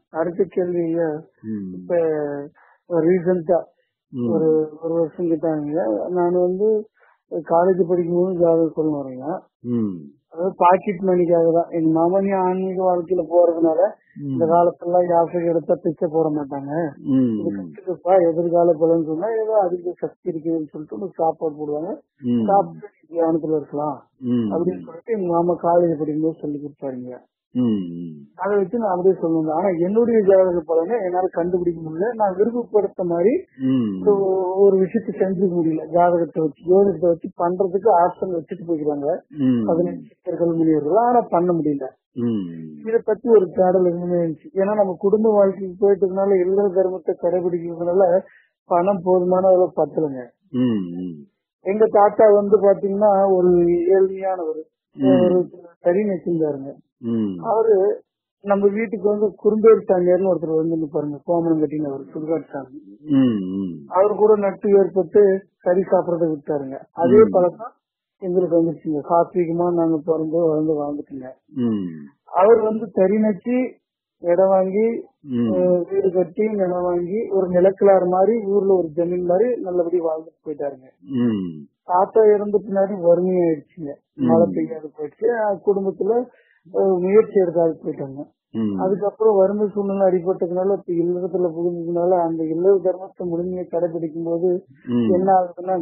அடுத்த கேள்வி ஐயா ம். இப்ப ரீசெண்டா ம். ஒரு ஒரு வருஷம் கிட்டாங்க நான் வந்து காலேஜ் படிக்கும்போது ஜாதகம் சொல்ல வரேங்க ம். அதாவது பாக்கெட் மணிக்காக தான் எங்க மாமனி ஆன்மீக வாழ்க்கையில போறதுனால இந்த காலத்துல யாசகம் எடுத்தா பிச்சை போட மாட்டாங்க ம். இது கத்துக்கப்பா எதிர்கால பலன் சொன்னா ஏதோ அதிக சக்தி இருக்குதுன்னு சொல்லிட்டு ஒரு சாப்பாடு போடுவாங்க ம். சாப்பிட்டு தியானத்துல இருக்கலாம் ம். அப்படின்னு சொல்லிட்டு எங்க மாமா காலேஜ் படிக்கும்போது சொல்லி கொடுத்தாருங்க ம். ம். அதை வச்சு நான் அப்படியே சொல்லுவேன் ஆனா என்னுடைய ஜாதக பலனை என்னால கண்டுபிடிக்க முடியல நான் விருப்பப்படுத்த மாதிரி ம். ஒரு ஒரு விஷயத்தை செஞ்சுக்க முடியல ஜாதகத்தை வச்சு ஜோதிடத்தை வச்சு பண்றதுக்கு ஆப்ஷன் வச்சுட்டு போய்க்கிறாங்க ம். பதினஞ்சு சித்தர்கள் முனிவர்கள் ஆனா பண்ண முடியல ம். இத பத்தி ஒரு தேடல் இருந்துமே இருந்துச்சு ஏன்னா நம்ம குடும்ப வாழ்க்கைக்கு போயிட்டதுனால இல்லற தர்மத்தை கடைபிடிக்கிறதுனால பணம் போதுமான அளவு பத்தலைங்க ம். ம். எங்க தாத்தா வந்து பாத்தீங்கன்னா ஒரு ஏழ்மையானவர் ஒரு தறி நெச்சிருந்தாருங்க ம். அவரு நம்ம வீட்டுக்கு வந்து குறும்பேர் சாமியார்னு ஒருத்தர் வந்து பாருங்க கோமனம் கட்டின அவர் சுடுகாட்டு சாமி ம். ம். அவர் கூட நட்டு ஏற்பட்டு கறி சாப்பிடறத விட்டாருங்க அதே பழக்கம் எங்களுக்கு வந்துருச்சுங்க சாத்வீகமா நாங்க பிறந்து வளர்ந்து வாழ்ந்துட்டுங்க ம். அவர் வந்து தறி நச்சு இடம் வாங்கி ம். அஹ், வீடு கட்டி நிலம் வாங்கி ஒரு நிலக்கிழார் மாதிரி ஊர்ல ஒரு ஜமீன் மாதிரி நல்லபடி வாழ்ந்துட்டு போயிட்டாருங்க ம். தாத்தா இறந்த பின்னாடி வறுமையாயிடுச்சுங்க மழை பெய்யாது போயிடுச்சு அஹ், குடும்பத்துல அஹ், முயற்சி எடுக்காது போயிட்டாங்க ம். அதுக்கப்புறம் வறுமை சூழ்நிலை அடிபட்டதுனால இப்ப இல்லறத்துல புகுந்ததுனால அந்த இல்லற தர்மத்தை முழுமையை கடைபிடிக்கும் போது ம். என்ன ஆகுதுன்னா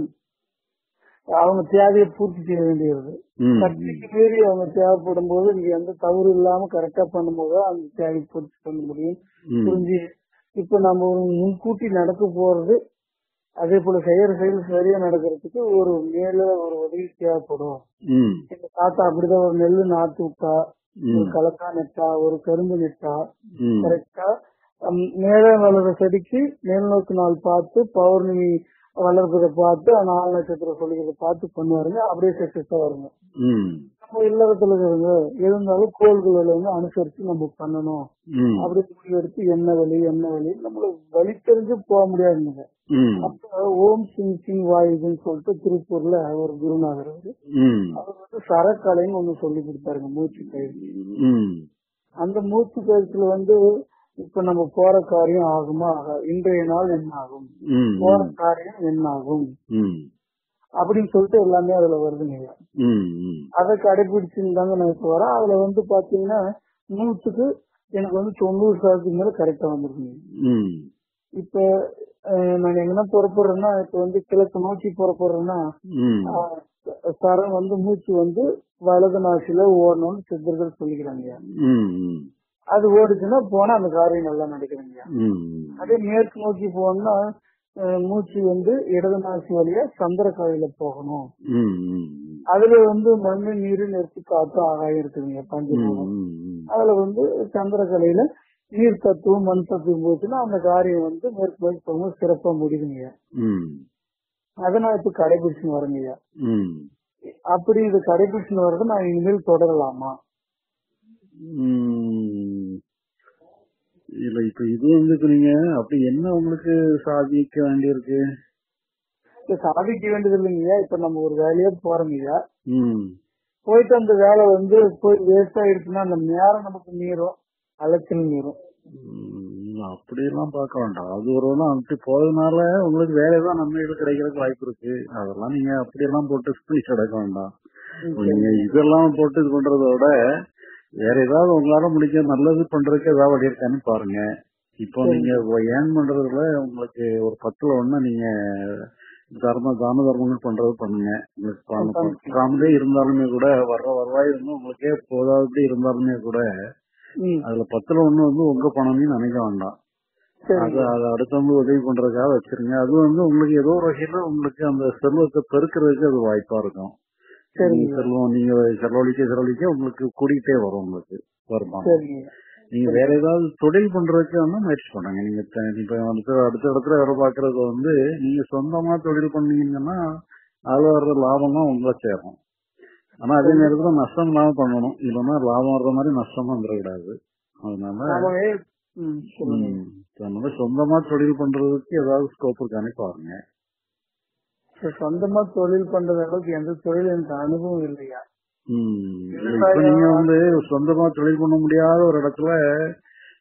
அவங்க தேவையை பூர்த்தி செய்ய வேண்டியது ம். சக்திக்கு மீறி அவங்க தேவைப்படும் போது இங்க எந்த தவறு இல்லாம கரெக்டா பண்ணும்போது அந்த தேவையை பூர்த்தி பண்ண முடியும் ம். புரிஞ்சு இப்ப நம்ம ஒரு முன்கூட்டி நடக்க போறது அதே போல செய்யற செயல் சரியா நடக்கிறதுக்கு ஒரு மேல ஒரு உதவி தேவைப்படும் ம். எங்க தாத்தா அப்படிதான் ஒரு நெல்லு நாத்து விட்டா ஒரு ம். கலக்கா நெட்டா ஒரு கரும்பு நெட்டா ம். கரெக்டா மேலே வளர செடிக்கு மேல் நோக்கு நாள் பார்த்து பௌர்ணமி வளர்றதை பார்த்து நாலு நட்சத்திரம் சொல்லிக்கிறத பார்த்து பண்ணுவாருங்க அப்படியே சக்சஸா வருங்க ம். நம்ம இல்லறத்துல இருங்க இருந்தாலும் கோள்களை வந்து அனுசரிச்சு நம்ம பண்ணணும் ம். அப்படி முடிவெடுத்து என்ன வழி என்ன வழி நம்மளுக்கு வழி தெரிஞ்சு போக முடியாதுங்க ம். அப்ப ஓம் சிங் சிங் வாயுதுன்னு சொல்லிட்டு திருப்பூர்ல ஒரு குருநாதர் அவரு. ம். அவர் வந்து சரக்கலைன்னு ஒண்ணு சொல்லி கொடுத்தாருங்க மூச்சு பயிற்சி ம். அந்த மூச்சு பயிற்சியில வந்து இப்ப நம்ம போற காரியம் ஆகுமா ஆகாது இன்றைய நாள் என்ன ஆகும் ம். போற காரியம் என்ன ஆகும் ம். அப்படின்னு சொல்லிட்டு எல்லாமே அதுல வருதுங்க ம். ம். அதை கடைபிடிச்சுதாங்க நான் இப்ப வரேன் அதுல வந்து பாத்தீங்கன்னா நூற்றுக்கு எனக்கு வந்து தொண்ணூறு சதவீதம் மேல கரெக்டா வந்துருக்குங்க ம். இப்ப அஹ், நான் எங்கன்னா புறப்படுறேன்னா இப்ப வந்து கிழக்கு நோக்கி புறப்படுறேன்னா ம். அஹ், சரம் வந்து மூச்சு வந்து வலது நாசில ஓடணும்னு சித்தர்கள் சொல்லிக்கிறாங்க ம். ம். அது ஓடுச்சுன்னா போனா அந்த காரியம் நல்லா நடக்குதுங்க ம். அதே மேற்கு நோக்கி போனா அஹ், மூச்சு வந்து இடது நாசி வழியா சந்திரக்காயில போகணும் ம். ம். அதுல வந்து மண்ணு நீர் நெருப்பு காத்து ஆகாயம் இருக்குதுங்க பஞ்சபூதம் ம். ம். அதுல வந்து சந்திரக்கலையில நீர் தத்துவம் மண் தத்துவம் போச்சுன்னா அந்த காரியம் வந்து மேற்கு நோக்கி போகும்போது சிறப்பா முடியுதுங்க ம். அதை நான் இப்ப கடைபிடிச்சு வரேங்க ம். அப்படி இது கடைபிடிச்சு வர்றது நான் இனிமேல் தொடரலாமா ம். இல்ல இப்ப இது வந்து இப்ப நீங்க அப்படி என்ன உங்களுக்கு சாதிக்க வேண்டியிருக்கு இப்ப சாதிக்க வேண்டியது இல்லைங்கய்யா இப்ப நம்ம ஒரு வேலையா போறோங்கய்யா ம். போயிட்டு அந்த வேலை வந்து போய் வேஸ்ட் ஆயிடுச்சுன்னா அந்த நேரம் நமக்கு மீறும் அலைச்சல் மீறும் ம், அப்படியெல்லாம் பார்க்க வேண்டாம் அது ஒரு வேளை அப்படி போறதுனால உங்களுக்கு வேற ஏதாவது நன்மைகள் கிடைக்கிறதுக்கு வாய்ப்பு இருக்கு அதெல்லாம் நீங்க அப்படியெல்லாம் போட்டு ஸ்பீச் அடக்க வேண்டாம் நீங்க இதெல்லாம் போட்டு இது பண்றத விட வேற ஏதாவது உங்களால முடிஞ்ச நல்லது பண்றதுக்கு ஏதாவது வழி இருக்கான்னு பாருங்க இப்போ நீங்க ஏன் பண்றதுல உங்களுக்கு ஒரு பத்துல ஒண்ணு நீங்க தர்ம தான தர்மங்கள் பண்றது பண்ணுங்க உங்களுக்கு பணம் பற்றாமலே இருந்தாலுமே கூட வர்ற வருவாய் வந்து உங்களுக்கே போதாதபடி இருந்தாலுமே கூட ம், அதுல பத்துல ஒண்ணு வந்து உங்க பணம்னு நினைக்க வேண்டாம் சரி அது அது அடுத்தவங்க உதவி பண்றதுக்காக வச்சிருங்க அது வந்து உங்களுக்கு ஏதோ ஒரு வகையில உங்களுக்கு அந்த செல்வத்தை பெருக்கிறதுக்கு அது வாய்ப்பா இருக்கும் சரிங்க. நீங்க செல்வம் நீங்க செலவழிக்க செலவழிக்க உங்களுக்கு கூடிக்கிட்டே வரும் உங்களுக்கு வருமானம் சரிங்க நீங்க வேற ஏதாவது தொழில் பண்றதுக்கு வந்து முயற்சி பண்ணுங்க நீங்க த- இப்ப அடுத்த அடுத்த இடத்துல வேலை பாக்குறது வந்து நீங்க சொந்தமா தொழில் பண்ணீங்கன்னா அதுல வர்ற லாபம் தான் உங்களை சேரும் ஆனா அதே நேரத்துல நஷ்டம் இல்லாம பண்ணணும் இல்லைன்னா லாபம் வர்ற மாதிரி நஷ்டம் வந்துடக்கூடாது அதனால நாம ம், சொல்லுங்க ம், அதனால சொந்தமா தொழில் பண்றதுக்கு ஏதாவது ஸ்கோப் இருக்கானே பாருங்க இப்ப சொந்தமா தொழில் பண்றது அளவுக்கு எந்த தொழில் எனக்கு அனுபவம் இல்லையா ம், இல்ல, இப்ப நீங்க வந்து சொந்தமா தொழில் பண்ண முடியாத ஒரு இடத்துல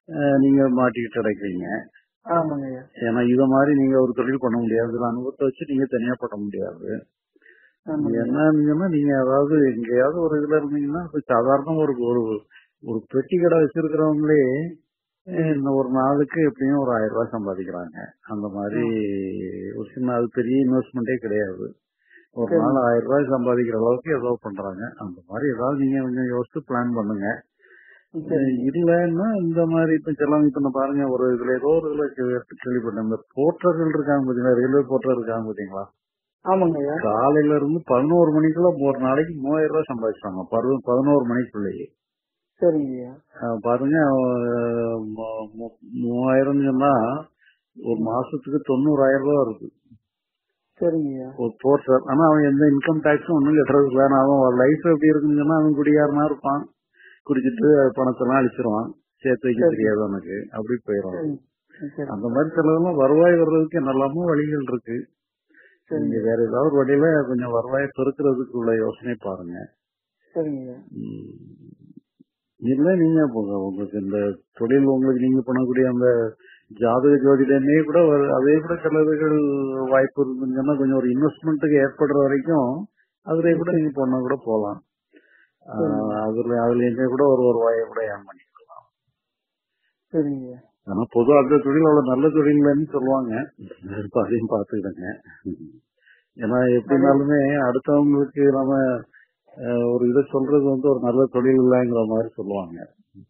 அஹ், நீங்க மாட்டிக்கிட்டு கிடைக்கிறீங்க ஆமாங்க ஐயா ஏன்னா இத மாதிரி நீங்க ஒரு தொழில் பண்ண முடியாது இதுல அனுபவத்தை வச்சு நீங்க தனியா பண்ண முடியாது ஆமாங்க என்னன்னா நீங்க அதாவது எங்கேயாவது ஒரு இதுல இருந்தீங்கன்னா இப்ப சாதாரண ஒரு ஒரு ஒரு பெட்டி கடை வச்சிருக்கிறவங்களே அஹ், இந்த ஒரு நாளுக்கு எப்படியும் ஒரு ஆயிரம் ரூபாய் சம்பாதிக்கிறாங்க அந்த மாதிரி ஒரு சின்ன அது பெரிய இன்வெஸ்ட்மெண்ட்டே கிடையாது ஒரு சரி. நாள் ஆயிரம் ரூபாய் சம்பாதிக்கிற அளவுக்கு ஏதோ பண்றாங்க அந்த மாதிரி ஏதாவது நீங்க கொஞ்சம் யோசிச்சு பிளான் பண்ணுங்க சரி இல்லன்னா இந்த மாதிரி இப்ப செல்லாம் இப்ப நான் பாருங்க ஒரு இதுல ஏதோ ஒரு இதுல கே- கேள்விப்பட்டேன் இந்த போர்ட்டர்கள் இருக்காங்க பாத்தீங்களா ரயில்வே போர்ட்டர் இருக்காங்க பாத்தீங்களா ஆமாங்க ஐயா காலையில இருந்து பதினோரு மணிக்குள்ள ஒரு நாளைக்கு மூவாயிரம் ரூபாய் சம்பாதிச்சாங்க பரு- பதினோரு மணிக்குள்ளேயே சரிங்க ஐயா அஹ் பாருங்க அஹ் மு- மு- மூவாயிரம் சொன்னா ஒரு மாசத்துக்கு தொண்ணூறாயிரம் ரூபாய் வருது சரிங்க ஐயா ஒரு போர்ட்டர் ஆனா அவன் எந்த இன்கம் டாக்ஸும் ஒண்ணும் கட்டுறது இல்லை ஆனா அவன் லைஃப் எப்படி இருக்குன்னு சொன்னா அவன் குடியாரனா இருப்பான் குடிச்சிட்டு பணத்தெல்லாம் அழிச்சிருவான் சேர்த்து வைக்க சரி. தெரியாது அவனுக்கு அப்படி போயிடும் சரிங்க சரி அந்த மாதிரி சிலதெல்லாம் வருவாய் வர்றதுக்கு என்னெல்லாமோ வழிகள் இருக்கு சரிங்க நீங்க வேற ஏதாவது ஒரு வழியில கொஞ்சம் வருவாயை பெருக்கிறதுக்கு உள்ள யோசனை பாருங்க சரிங்க ஐயா உம். இல்ல நீங்க இப்போ உங்களுக்கு இந்த தொழில் உங்களுக்கு நீங்க பண்ணக்கூடிய அந்த ஜாதக ஜோதிடமே கூட ஒரு- அதே கூட சிலதுகள் வாய்ப்பு இருந்துச்சுன்னா கொஞ்சம் ஒரு இன்வெஸ்ட்மெண்ட்டுக்கு ஏற்படுற வரைக்கும் அதுல கூட நீங்க பண்ண கூட போலாம் ஆஹ் அதுல அதுல எங்க கூட ஒரு ஒரு வாயை கூட ஏன் பண்ணிக்கலாம் சரிங்க ஐயா ஆனா பொதுவா அந்த தொழில் அவ்வளவு நல்ல தொழில்னு சொல்லுவாங்க இப்ப அதையும் பாத்துக்கிடுங்க ஏன்னா எப்படினாலுமே அடுத்தவங்களுக்கு நம்ம அஹ், ஒரு இதை சொல்றது வந்து ஒரு நல்ல தொழில் இல்லைங்கிற மாதிரி சொல்லுவாங்க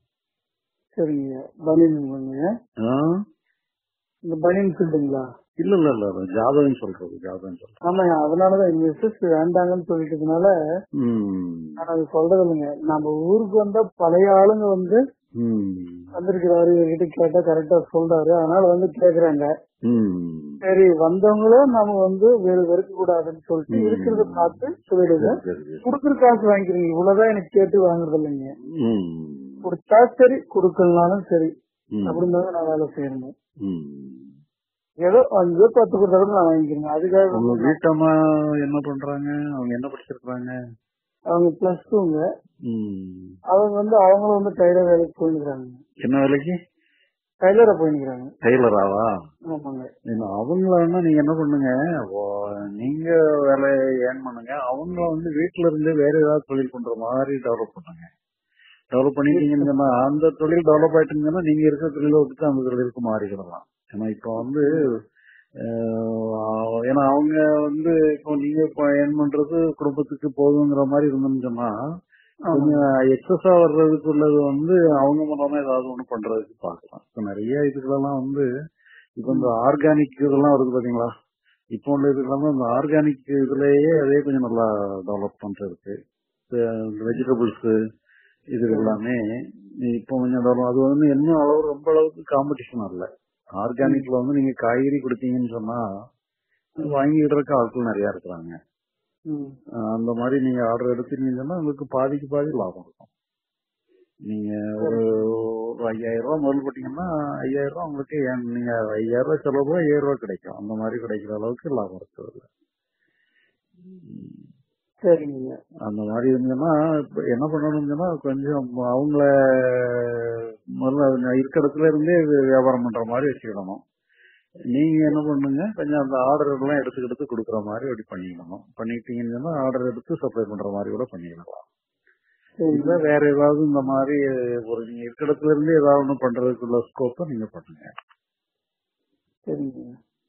சரிங்க ஐயா பனியன் பண்ணுங்க ஆ? இந்த பனியன் ஃபீல்டுங்களா இல்ல இல்ல இல்ல இல்ல, ஜாதகம் சொல்றது ஜாதகம் சொல்றது ஆமாங்க அதனாலதான் எங்க மிஸ்ஸஸ் வேண்டாங்கன்னு சொல்லிட்டதுனால ம். நான் அது சொல்றது இல்லைங்க நம்ம ஊருக்கு வந்த பழைய ஆளுங்க வந்து ம். வந்திருக்கிறாரு இவர்கிட்ட கேட்டா கரெக்டா சொல்றாரு அதனால வந்து கேக்குறாங்க ம். சரி வந்தவங்களும் நம்ம வந்து வேறு வெறுக்க கூடாதுன்னு சொல்லிட்டு ம். இருக்கிறத பார்த்து சொல்லிடுங்க சரி, சரி. குடுக்குற காசு வாங்கிக்கிறீங்க இவ்வளவுதான் எனக்கு கேட்டு வாங்குறது இல்லைங்க ம். கொடுத்தா சரி கொடுக்கலனாலும் சரி ம். அப்படிந்தாங்க நான் வேலை செய்யணும் ம். ஏதோ அஞ்சோ பத்து கொடுத்தா கூட நான் வாங்கிக்கிறேங்க அதுக்காக உங்க வந்து வீட்டம்மா என்ன பண்றாங்க அவங்க என்ன படிச்சிருக்காங்க அவங்க பிளஸ் டூங்க ம். அவங்க வந்து அவங்களும் வந்து டைலர் வேலைக்கு போயிருக்கிறாங்க என்ன வேலைக்கு டைலரா போயிருக்கிறாங்க டெய்லராவா ஆமாங்க இன்னும் அவங்கள வேணா நீங்க என்ன பண்ணுங்க ஓ- நீங்க வேலை ஏன் பண்ணுங்க அவங்கள வந்து வீட்டுல இருந்து வேற ஏதாவது தொழில் பண்ற மாதிரி டெவலப் பண்ணுங்க டெவலப் பண்ணிட்டீங்கன்னு சொன்னா அந்த தொழில் டெவலப் ஆயிட்டுங்கன்னா நீங்க இருக்கிற தொழிலை விட்டுட்டு அந்த தொழிலுக்கு மாறிக்கிடலாம் ஏன்னா இப்போ வந்து அஹ், ஏன்னா அவங்க வந்து இப்போ நீங்க இப்போ ஏன் பண்றது குடும்பத்துக்கு போதுங்கிற மாதிரி இருந்தோம்னு சொன்னா ஆமாங்க கொஞ்சம் எக்ஸஸா வர்றதுக்கு உள்ளது வந்து அவங்க மூலமா ஏதாவது ஒண்ணு பண்றதுக்கு பார்க்கலாம் இப்ப நிறைய இதுகளெல்லாம் வந்து இப்ப இந்த ஆர்கானிக் இதெல்லாம் வருது பாத்தீங்களா இப்போ உள்ள இதுக்கெல்லாம் இந்த ஆர்கானிக் இதுலயே அதே கொஞ்சம் நல்லா டெவலப் பண்றதுக்கு வெஜிடபிள்ஸ் இது எல்லாமே இப்போ கொஞ்சம் develop- அது வந்து இன்னும் அளவு ரொம்ப அளவுக்கு காம்படிஷன் இல்ல ஆர்கானிக்ல வந்து நீங்க காய்கறி கொடுத்தீங்கன்னு சொன்னா வாங்கிடுறதுக்கு ஆட்கள் நிறைய இருக்கிறாங்க ம். அஹ் அந்த மாதிரி நீங்க ஆர்டர் எடுத்தீங்கன்னா உங்களுக்கு பாதிக்கு பாதி லாபம் இருக்கும் நீங்க ஒரு ஒரு ஐயாயிரம் ரூபாய் முதல் போட்டீங்கன்னா ஐயாயிரம் ரூபாய் உங்களுக்கு ஏன் நீங்க ஐயாயிரம் ரூபாய் செலவு போக ஐயாயிரம் ரூபாய் கிடைக்கும் அந்த மாதிரி கிடைக்கிற அளவுக்கு லாபம் இருக்குது சரிங்க அந்த மாதிரி இருந்ததுன்னா இப்ப என்ன பண்ணணும்னா கொஞ்சம் அவங்கள முதல்ல இருக்க இடத்துல இருந்தே வியாபாரம் பண்ற மாதிரி வச்சுக்கிடணும் நீங்க என்ன பண்ணுங்க கொஞ்சம் அந்த ஆர்டர் எல்லாம் எடுத்து எடுத்து கொடுக்குற மாதிரி அப்படி பண்ணிக்கணும் பண்ணிட்டீங்கன்னா ஆர்டர் எடுத்து சப்ளை பண்ற மாதிரி கூட பண்ணிக்கலாம் சரி இல்ல வேற ஏதாவது இந்த மாதிரி ஒரு நீங்க இருக்க இடத்துல இருந்து ஏதாவது ஒண்ணு பண்றதுக்குள்ள ஸ்கோப்பை நீங்க பண்ணுங்க சரிங்க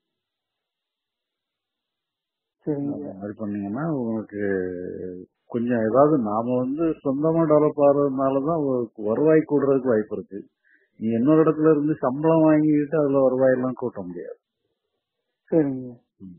சரிங்க அந்த மாதிரி பண்ணீங்கன்னா உங்களுக்கு கொஞ்சம் ஏதாவது நாம வந்து சொந்தமா டெவலப் ஆகிறதுனாலதான் உங்களுக்கு வருவாய் கூடுறதுக்கு வாய்ப்பு இருக்கு நீ இன்னொரு இடத்துல இருந்து சம்பளம் வாங்கிட்டு அதுல வருவாய் எல்லாம் கூட்ட முடியாது சரிங்க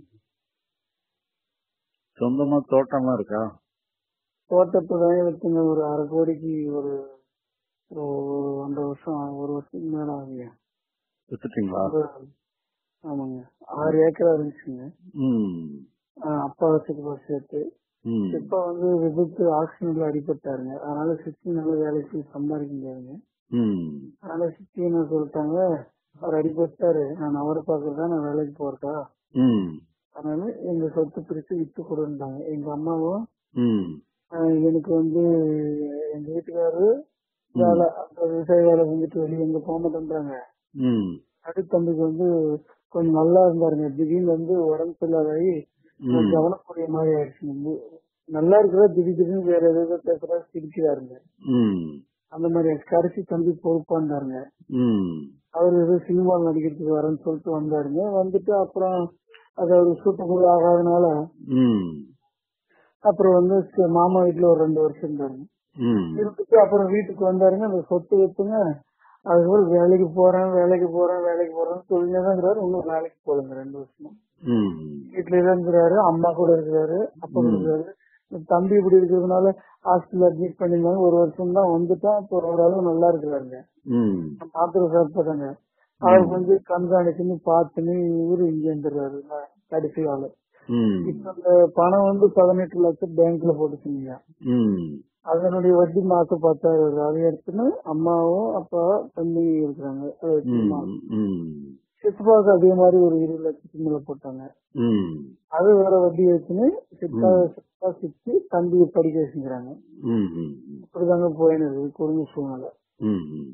சொந்தமா தோட்டம்லாம் இருக்கா தோட்டத்தை தான் வச்சுங்க ஒரு அரை கோடிக்கு ஒரு ஒரு ஒன்றரை வருஷம் ஒரு வருஷத்துக்கு மேல ஆகுங்க வித்துட்டீங்களா ஒரு- ஆமாங்க ஆறு ஏக்கரா இருந்துச்சுங்க ம் ஆஹ் அப்பா வச்சுக்கு சேர்த்து ம் இப்ப வந்து விபத்து ஆக்சிடென்ட்ல அடிபட்டாருங்க அதனால சித்தி நல்ல வேலைக்கு சம்பாதிக்க முடியாதுங்க ம் அதனால சித்தி என்ன சொல்லிட்டாங்க அவர் அடிபட்டாரு நான் அவரை பாக்குறதா நான் வேலைக்கு போறதா ம் அதனால எங்க சொத்து பிரிச்சு வித்து கொடுத்தாங்க எங்க அம்மாவும் ம் ஆஹ் எனக்கு வந்து எங்க வீட்டுக்காரரு வேலை அந்த விவசாய வேலை செஞ்சுட்டு வெளியே எங்க போக மாட்டேன்றாங்க ம் நடுத்தம்பிக்கு வந்து கொஞ்சம் நல்லா இருந்தாருங்க திடீர்னு வந்து உடம்பு சரியில்லாதாகி ம் கவனக்கூடிய மாதிரி ஆயிடுச்சு வந்து நல்லா இருக்கிற திடீர் திடீர்னு வேற ஏதோ பேசுறா சிரிக்கிறாருங்க ம் அந்த மாதிரி ஆயிடுச்சு. கடைசி தம்பி பொறுப்பாண்டாருங்க ம் அவர் ஏதோ சினிமா நடிக்கிறதுக்கு வரேன்னு சொல்லிட்டு வந்தாருங்க வந்துட்டு அப்புறம் அது அவர் சூட்டபுள் ஆகாதனால ம் அப்புறம் வந்து ச- மாமா வீட்டுல ஒரு ரெண்டு வருஷம் இருந்தாருங்க ம் இருந்துட்டு அப்புறம் வீட்டுக்கு வந்தாருங்க அந்த சொத்து வச்சுங்க அதுக்கப்புறம் வேலைக்கு போறேன் வேலைக்கு போறேன் வேலைக்கு போறேன்னு சொல்லினே தான் இருக்கிறாரு இன்னும் வேலைக்கு போகலங்க ரெண்டு வருஷமா ம் வீட்டுல தான் இருக்கிறாரு அம்மா கூட இருக்கிறாரு அப்பா கூட இருக்கிறாரு இந்த தம்பி இப்படி இருக்கிறதுனால ஹாஸ்பிட்டல் அட்மிட் பண்ணியிருந்தாங்க ஒரு வருஷம் தான் வந்துட்டா இப்போ ஓரளவு நல்லா இருக்கிறாருங்க ம் மாத்திரை சாப்பிட்டாங்க அவர் வந்து கண்காணிச்சுன்னு பார்த்துன்னு இவரு இங்க இருந்துடுறாரு கடைசி ஆளு ம் இப்ப இந்த பணம் வந்து பதினெட்டு லட்சம் பேங்க்ல போட்டுச்சுங்க ம் அதனுடைய வட்டி மாசம் பத்தாயிரம் வருது அதை எடுத்துன்னு அம்மாவும் அப்பா தம்பி இருக்கிறாங்க அதை எடுத்துன்னு ம் ம் சித்தப்பாவுக்கு அதே மாதிரி ஒரு இருபது லட்சத்துக்கு மேல போட்டாங்க ம் அது வேற வட்டி வச்சுன்னு சித்தா சித்தா சித்தி தம்பியை படிக்க வச்சுக்கிறாங்க ம் ம் இப்படிதாங்க போயினது குடும்ப சூழ்நிலை ம் ம்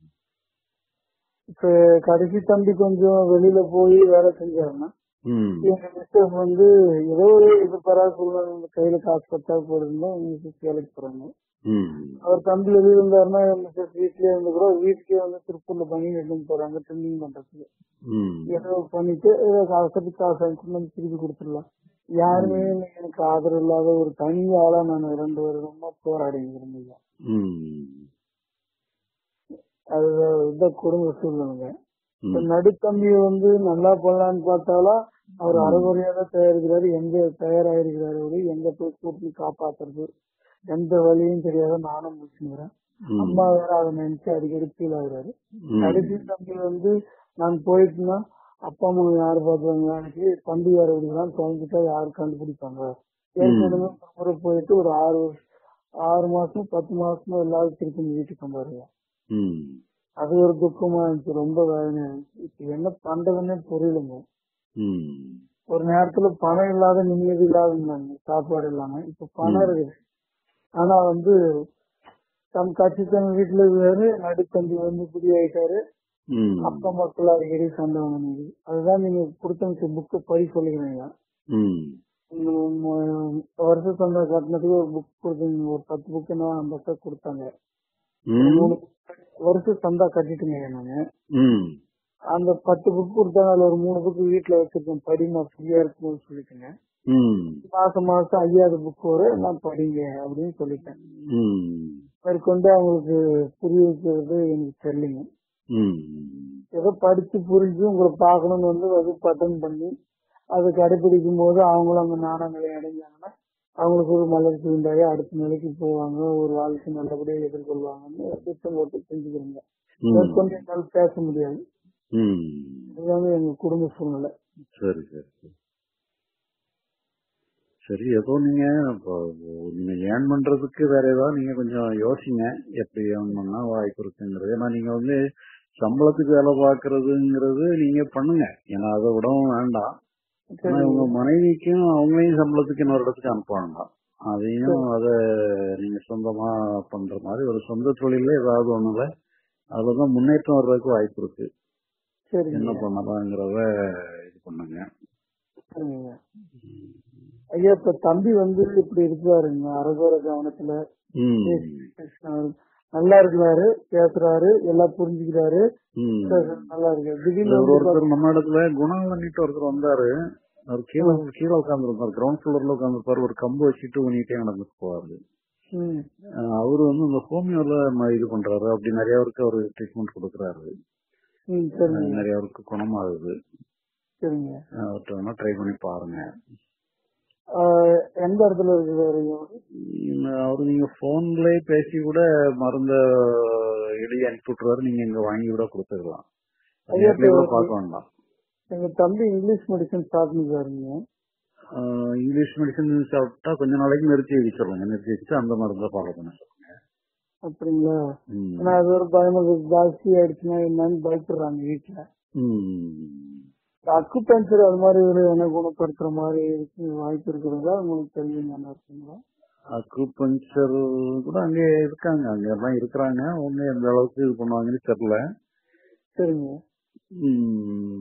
இப்ப கடைசி தம்பி கொஞ்சம் வெளியில போய் வேலை செஞ்சாருன்னா ம் எங்க மிஸ்டர் வந்து ஏதோ ஒரு இது பரவாயில்ல சூழ்நிலை இந்த கையில காசு பத்தா போயிருந்தா மிஸ்ஸஸ் வேலைக்கு போறாங்க ம் அவர் தம்பி வெளியில இருந்தாருன்னா மிஸ்ஸஸ் வீட்லயே இருந்து கூட வீட்டுக்கே வந்து திருப்பூர்ல பண்ணி எடுத்து போறாங்க ட்ரெண்டிங் பண்றதுக்கு ம் ஏதோ பண்ணிட்டு ஏதோ அவசரத்துக்கு காசு வாங்கி நம்ம திருப்பி கொடுத்துடலாம் யாருமே எனக்கு ஆதரவு இல்லாத ஒரு தனி ஆளா நான் ரெண்டு வருடமா போராடிங்க இருந்தீங்க ம் அது இந்த குடும்ப சூழ்நிலைங்க இப்ப ம் நடுத்தம்பி வந்து நல்லா பண்ணலான்னு பார்த்தாலும் அவர் அரைகுறையா தான் தயாரிக்கிறாரு எங்க தயாராயிருக்கிறாரு அவரு எங்க போய் கூட்டி காப்பாத்துறது எந்த வழியும் தெரியாத நானும் முடிச்சுக்கிறேன் ம் அம்மா வேற அதை நினைச்சு அடிக்கடி ஃபீல் ஆகுறாரு ம் கடைசி தம்பி வந்து நான் போயிட்டுனா அப்பா அம்மா யாரு பாத்துவாங்க எனக்கு தம்பி யார் அப்படிலாம் குழந்தைட்டா யாரு கண்டுபிடிப்பாங்க ஏற்கனவே ஒரு முறை போயிட்டு ஒரு ஆறு வருஷம் ஆறு மாசம் பத்து மாசமா எல்லாரும் திருப்பி வீட்டுக்கு வந்தாருங்க ம் அது ஒரு துக்கமா இருந்துச்சு ரொம்ப வேதனையா இருந்துச்சு இப்ப என்ன பண்றதுன்னே புரியலங்க ம் ஒரு நேரத்துல பணம் இல்லாத நிம்மதி இல்லாத இருந்தாங்க சாப்பாடு இல்லாம இப்ப பணம் இருக்குது ஆனா வந்து தம் கட்சி தன் வீட்டுல வேறு நடுத்தம்பி வந்து புதிய ஆயிட்டாரு ம் அப்பா மக்கள் அடிக்கடி சண்டை வாங்கினது அதுதான் நீங்க கொடுத்த புக்கு படி சொல்லிக்கிறீங்க ம் வருஷ சண்டை கட்டினதுக்கு ஒரு புக் கொடுத்தீங்க ஒரு பத்து புக்கு நான் அந்த அக்கா கொடுத்தாங்க ம் மூணு வருஷ சந்தா கட்டிட்டுங்க நானு ம் அந்த பத்து புக் கொடுத்தாங்க அதுல ஒரு மூணு புக் வீட்டுல வச்சிருக்கேன் படிமா ஃப்ரீயா இருக்கும்னு சொல்லிட்டுங்க ம் மாசம் மாசம் ஐயாவது புக் வரும் நான் படிங்க அப்படின்னு சொல்லிட்டேன் ம் மேற்கொண்டு அவங்களுக்கு புரிய வைக்கிறது எனக்கு தெரியலைங்க ம் ஏதோ படிச்சு புரிஞ்சு உங்களை பார்க்கணும்னு வந்து அது பட்டன் பண்ணி அது கடைபிடிக்கும் போது அவங்களும் அந்த நாணங்களை அடைஞ்சாங்கன்னா அவங்களுக்கு ஒரு மலர்ச்சி உண்டாகி அடுத்த நிலைக்கு போவாங்க ஒரு வாழ்க்கை நல்லபடியா எதிர்கொள்வாங்கன்னு திட்டம் போட்டு செஞ்சுக்கிறோங்க ம் மேற்கொண்டு என்னால் பேச முடியாது ம் இதுதாங்க எங்க குடும்ப சூழ்நிலை சரி சரி சரி சரி ஏதோ நீங்க இப்போ நீங்க ஏர்ன் பண்றதுக்கு வேற ஏதாவது நீங்க கொஞ்சம் யோசிங்க எப்படி ஏர்ன் பண்ணா வாய்ப்பு இருக்குங்கிறது ஏன்னா நீங்க வந்து சம்பளத்துக்கு வேலை பாக்குறதுங்கிறது நீங்க பண்ணுங்க ஏன்னா அதை விடவும் வேண்டாம் ஆனா உங்க மனைவிக்கும் அவங்களையும் சம்பளத்துக்கு இன்னொரு இடத்துக்கு அனுப்ப வேண்டாம் அதையும் அத நீங்க சொந்தமா பண்ற மாதிரி ஒரு சொந்த தொழில ஏதாவது ஒண்ணுல அதுலதான் முன்னேற்றம் வர்றதுக்கு வாய்ப்பு இருக்கு என்ன சரிங்க பண்ணலாங்கிறத இது பண்ணுங்க சரிங்க. ஐயா இப்ப தம்பி வந்து இப்படி இருக்கிறாருங்க அரகோர கவனத்துல ம் பேசுறாரு. நல்லா இருக்கிறாரு பேசுறாரு எல்லாம் புரிஞ்சுக்கிறாரு ம் நல்லா இருக்கு திடீர்னு ஒரு வந்து ஒருத்தர் நம்ம இடத்துல குணம் பண்ணிட்டு ஒருத்தர் வந்தாரு அவர் கீழே கீழே உட்கார்ந்து இருந்தார் கிரவுண்ட் ஃப்ளோர்ல உட்காந்துருப்பாரு ஒரு கம்பு வச்சுட்டு ஊனிட்டே நடந்துட்டு போவாரு ம், அஹ் அவரு வந்து இந்த ஹோமியோல ம- இது பண்றாரு அப்படி நிறைய பேருக்கு அவரு ட்ரீட்மெண்ட் கொடுக்குறாரு ம், சரிங்க அஹ் நிறைய பேருக்கு குணமாகுது சரிங்க அஹ் அவர்ட்ட வேணா ட்ரை பண்ணி பாருங்க ஆஹ், எந்த இடத்துல இருக்கிறாரு உம், அவரு நீங்க போன்லயே பேசி கூட மருந்த எழுதி அனுப்பி விட்டுருவாரு நீங்க இங்க வாங்கி கூட கொடுத்துக்கலாம் ஐயா, நேர்லயே கூட இப்ப- பார்க்க வேண்டாம் எங்க தம்பி இங்கிலீஷ் மெடிசன் சாப்பிட்டுருக்காருங்க ஆஹ் இங்கிலீஷ் மெடிசன் சாப்பிட்டா கொஞ்ச நாளைக்கு நிறுத்தி வைக்க சொல்லுங்க நிறுத்தி வச்சுட்டு அந்த மருந்தை ஃபாலோ பண்ண சொல்லுங்க அப்படிங்களா ம். ஆனா அது ஒரு பயம் இருக்கு. ஜாஸ்தி ஆயிடுச்சுன்னா என்னன்னு பயப்படுறாங்க வீட்டுல ம். அக்குபஞ்சர் அது மாதிரி ஒரு என்ன குணப்படுத்துற மாதிரி இருக்கு வாய்ப்பு இருக்கிறதா உங்களுக்கு தெரியும் நல்லா இருக்குங்களா அக்குபஞ்சர் கூட அங்கே இருக்காங்க அங்க எல்லாம் இருக்கிறாங்க அவங்க எந்த அளவுக்கு இது பண்ணுவாங்கன்னு தெரியல சரிங்க உம்,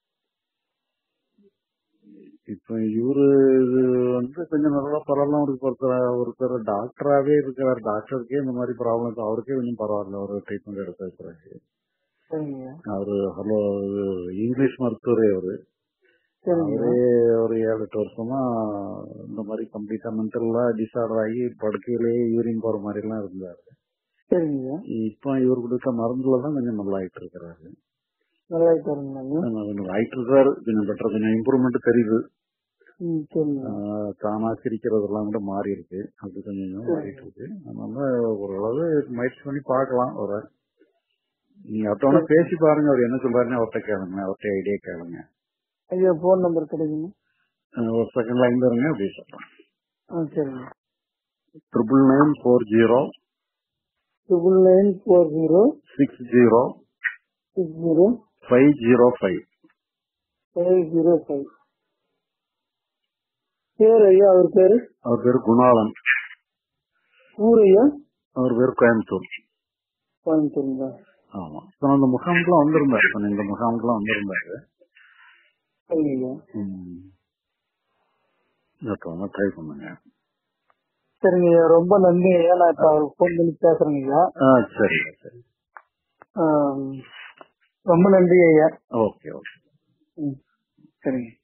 இப்ப இவரு இது வந்து கொஞ்சம் நல்லா பரவாயில்ல அவருக்கு ஒருத்தர் ஒருத்தர் டாக்டராவே இருக்கிறார் டாக்டருக்கே இந்த மாதிரி ப்ராப்ளம் அவருக்கே கொஞ்சம் பரவாயில்ல ஒரு ட்ரீட்மெண்ட் எடுத்த பிறகு சரிங்க அவரு ஹலோ இங்கிலீஷ் மருத்துவரே அவரு சரிங்க அவரே ஒரு ஏழு எட்டு வருஷமா இந்த மாதிரி கம்ப்ளீட்டா மென்டல்லா டிசார்டர் ஆகி படுக்கையிலேயே யூரின் போற மாதிரி எல்லாம் இருந்தாரு சரிங்க இப்ப இவர் கொடுத்த மருந்துல தான் கொஞ்சம் நல்லா ஆயிட்டு இருக்கிறாரு நல்லா இருக்காருங்களாங்க ஆனா கொஞ்சம் ஆயிட்டு இருக்காரு கொஞ்சம் பெட்டர் கொஞ்சம் இம்ப்ரூவ்மெண்ட் தெரியுது ம் சரிங்க ஆஹ் தானா சிரிக்கிறதெல்லாம் கூட மாறி இருக்கு அது கொஞ்சம் கொஞ்சம் மாறிட்டு இருக்கு அதனால ஓரளவு முயற்சி பண்ணி பார்க்கலாம் ஒரு நீங்க அவர்கிட்ட பேசி பாருங்க அவர் என்ன சொல்றாருன்னு அவர்கிட்ட கேளுங்க அவர்கிட்ட ஐடியா கேளுங்க ஐயா ஃபோன் நம்பர் கிடைக்குங்க ஆஹ் ஒரு செகண்ட் லைன்ல இருங்க அப்படி சொல்றேன் ஆ சரிங்க triple nine four zero triple nine four zero six zero six zero five zero five five zero five பேர் ஐயா அவர் பேரு அவர் பேர் குணாளன் ஊர் ஐயா அவர் பேர் கோயம்புத்தூர் கோயம்புத்தூருங்களா ஆமா இப்ப நான் இந்த முகாமுக்குலாம் வந்திருந்தாரு இப்ப இந்த முகாமுக்குலாம் வந்திருந்தாரு சரிங்க ஐயா ம் ட்ரை பண்ணுங்க சரிங்க ஐயா ரொம்ப நன்றி ஐயா நான் இப்போ அவருக்கு ஃபோன் பண்ணி பேசுறேங்க ஐயா ஆ சரி சரி ஆம், ரொம்ப நன்றி ஐயா ஓகே ஓகே ம் சரிங்க